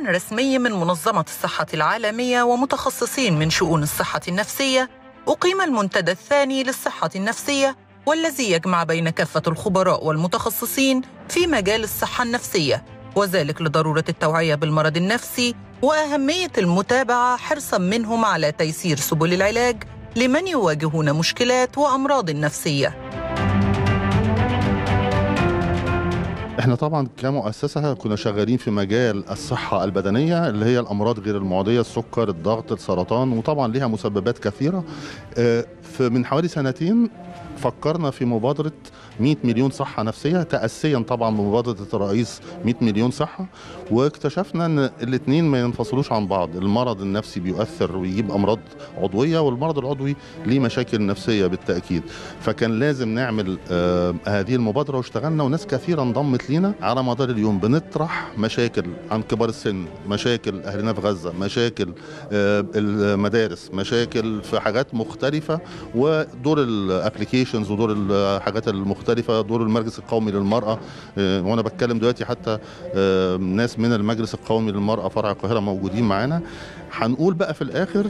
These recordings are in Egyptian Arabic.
رسمي من منظمة الصحة العالمية ومتخصصين من شؤون الصحة النفسية أقيم المنتدى الثاني للصحة النفسية والذي يجمع بين كافة الخبراء والمتخصصين في مجال الصحة النفسية وذلك لضرورة التوعية بالمرض النفسي وأهمية المتابعة حرصا منهم على تيسير سبل العلاج لمن يواجهون مشكلات وأمراض نفسية احنا طبعا كمؤسسه كنا شغالين في مجال الصحه البدنيه اللي هي الامراض غير المعديه السكر الضغط السرطان وطبعا لها مسببات كثيره آه، من حوالي سنتين فكرنا في مبادرة 100 مليون صحة نفسية تأسيا طبعا بمبادرة الرئيس 100 مليون صحة واكتشفنا ان الاثنين ما ينفصلوش عن بعض المرض النفسي بيؤثر ويجيب أمراض عضوية والمرض العضوي ليه مشاكل نفسية بالتأكيد فكان لازم نعمل آه هذه المبادرة واشتغلنا وناس كثيرة انضمت لينا على مدار اليوم بنطرح مشاكل عن كبار السن مشاكل أهلنا في غزة مشاكل آه المدارس مشاكل في حاجات مختلفة ودور الابلكيشن الابلكيشنز ودور الحاجات المختلفه دور المجلس القومي للمراه وانا بتكلم دلوقتي حتى ناس من المجلس القومي للمراه فرع القاهره موجودين معانا هنقول بقى في الاخر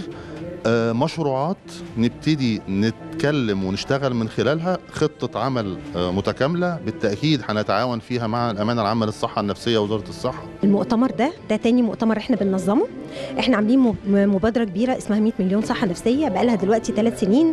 مشروعات نبتدي نتكلم ونشتغل من خلالها خطة عمل متكاملة بالتأكيد هنتعاون فيها مع الأمانة العامة للصحة النفسية وزارة الصحة المؤتمر ده ده تاني مؤتمر احنا بننظمه احنا عاملين مبادرة كبيرة اسمها 100 مليون صحة نفسية بقالها دلوقتي ثلاث سنين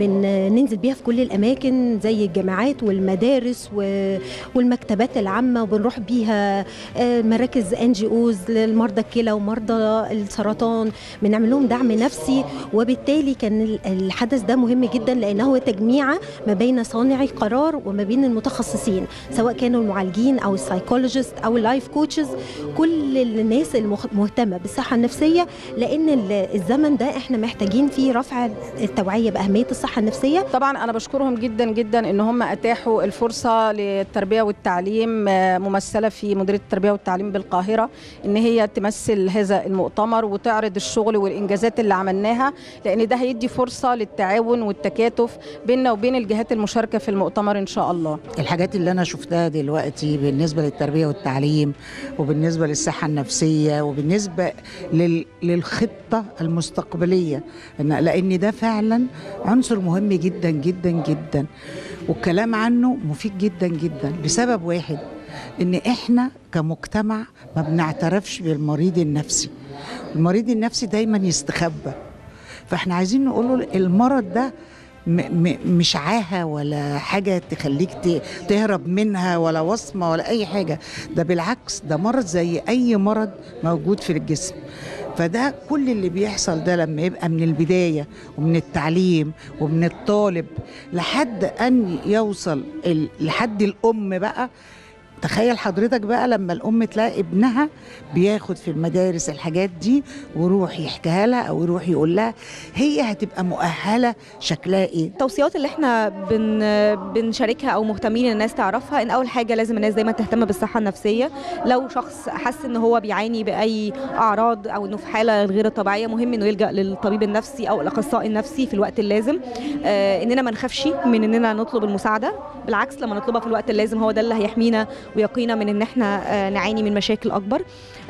بننزل بيها في كل الأماكن زي الجامعات والمدارس والمكتبات العامة وبنروح بيها مراكز ان جي اوز للمرضى الكلى ومرضى السرطان بنعمل لهم دعم نفسي وبالتالي كان الحدث ده مهم جدا لانه هو تجميعه ما بين صانعي القرار وما بين المتخصصين سواء كانوا المعالجين او السايكولوجيست او اللايف كوتشز كل الناس المهتمه بالصحه النفسيه لان الزمن ده احنا محتاجين فيه رفع التوعيه باهميه الصحه النفسيه طبعا انا بشكرهم جدا جدا ان هم اتاحوا الفرصه للتربيه والتعليم ممثله في مديريه التربيه والتعليم بالقاهره ان هي تمثل هذا المؤتمر وتعرض الشغل والانجازات اللي عملناها لان ده هيدي فرصه للتعاون والتكاتف بيننا وبين الجهات المشاركه في المؤتمر ان شاء الله الحاجات اللي انا شفتها دلوقتي بالنسبه للتربيه والتعليم وبالنسبه للصحه النفسيه وبالنسبه لل... للخطه المستقبليه لان ده فعلا عنصر مهم جدا جدا جدا والكلام عنه مفيد جدا جدا لسبب واحد ان احنا كمجتمع ما بنعترفش بالمريض النفسي المريض النفسي دايما يستخبى فاحنا عايزين نقول له المرض ده م م مش عاهه ولا حاجه تخليك تهرب منها ولا وصمه ولا اي حاجه ده بالعكس ده مرض زي اي مرض موجود في الجسم فده كل اللي بيحصل ده لما يبقى من البدايه ومن التعليم ومن الطالب لحد ان يوصل لحد الام بقى تخيل حضرتك بقى لما الام تلاقي ابنها بياخد في المدارس الحاجات دي ويروح يحكيها لها او يروح يقول لها هي هتبقى مؤهله شكلها ايه التوصيات اللي احنا بن بنشاركها او مهتمين ان الناس تعرفها ان اول حاجه لازم الناس دايما تهتم بالصحه النفسيه لو شخص حس ان هو بيعاني باي اعراض او انه في حاله غير طبيعيه مهم انه يلجا للطبيب النفسي او الاخصائي النفسي في الوقت اللازم آه اننا ما نخافش من اننا نطلب المساعده بالعكس لما نطلبها في الوقت اللازم هو ده اللي هيحمينا ويقينا من ان احنا نعاني من مشاكل اكبر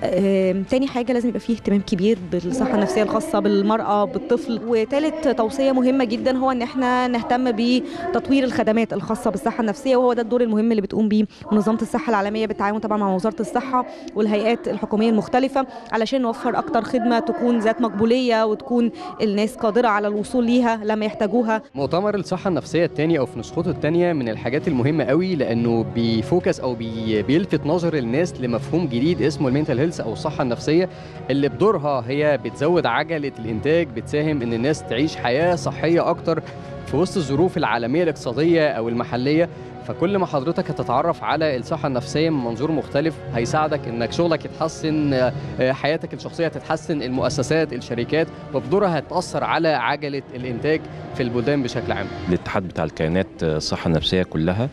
تاني حاجه لازم يبقى فيه اهتمام كبير بالصحه النفسيه الخاصه بالمراه بالطفل وثالث توصيه مهمه جدا هو ان احنا نهتم بتطوير الخدمات الخاصه بالصحه النفسيه وهو ده الدور المهم اللي بتقوم بيه منظمه الصحه العالميه بالتعاون طبعا مع وزاره الصحه والهيئات الحكوميه المختلفه علشان نوفر اكتر خدمه تكون ذات مقبوليه وتكون الناس قادره على الوصول ليها لما يحتاجوها مؤتمر الصحه النفسيه الثاني او في نسخته الثانيه من الحاجات المهمه قوي لانه بيفوكس او بي بيلفت نظر الناس لمفهوم جديد اسمه المينتال هيلث او الصحه النفسيه اللي بدورها هي بتزود عجله الانتاج بتساهم ان الناس تعيش حياه صحيه اكتر في وسط الظروف العالميه الاقتصاديه او المحليه فكل ما حضرتك هتتعرف على الصحه النفسيه من منظور مختلف هيساعدك انك شغلك يتحسن حياتك الشخصيه تتحسن المؤسسات الشركات وبدورها هتاثر على عجله الانتاج في البلدان بشكل عام الاتحاد بتاع الكيانات الصحه النفسيه كلها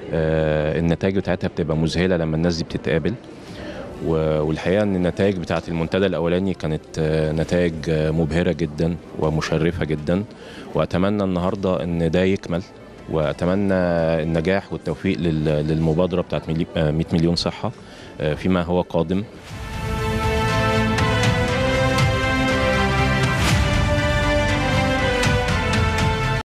النتائج بتاعتها بتبقى مذهله لما الناس دي بتتقابل والحقيقه ان النتائج بتاعه المنتدى الاولاني كانت نتائج مبهره جدا ومشرفه جدا واتمنى النهارده ان ده يكمل واتمنى النجاح والتوفيق للمبادره بتاعه 100 مليون صحه فيما هو قادم